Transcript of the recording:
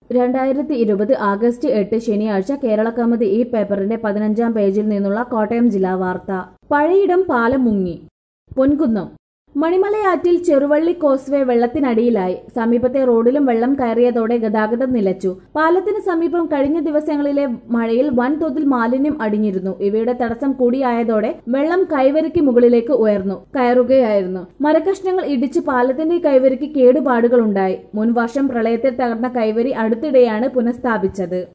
രണ്ടായിരത്തി ഇരുപത് ആഗസ്റ്റ് എട്ട് ശനിയാഴ്ച കേരളകൗമുദി ഈ പേപ്പറിന്റെ പതിനഞ്ചാം പേജിൽ നിന്നുള്ള കോട്ടയം ജില്ലാ വാർത്ത പഴയിടം പാലം മുങ്ങി പൊൻകുന്നം മണിമലയാറ്റിൽ ചെറുവള്ളി കോസ്വേ വെള്ളത്തിനടിയിലായി സമീപത്തെ റോഡിലും വെള്ളം കയറിയതോടെ ഗതാഗതം നിലച്ചു പാലത്തിന് സമീപം കഴിഞ്ഞ ദിവസങ്ങളിലെ മഴയിൽ വൻതോതിൽ മാലിന്യം അടിഞ്ഞിരുന്നു ഇവയുടെ തടസ്സം കൂടിയായതോടെ വെള്ളം കൈവരിക്ക് മുകളിലേക്ക് ഉയർന്നു കയറുകയായിരുന്നു മരക്കഷ്ണങ്ങൾ ഇടിച്ച് പാലത്തിന്റെ കൈവരിക്ക് കേടുപാടുകളുണ്ടായി മുൻവർഷം പ്രളയത്തിൽ തകർന്ന കൈവരി അടുത്തിടെയാണ് പുനഃസ്ഥാപിച്ചത്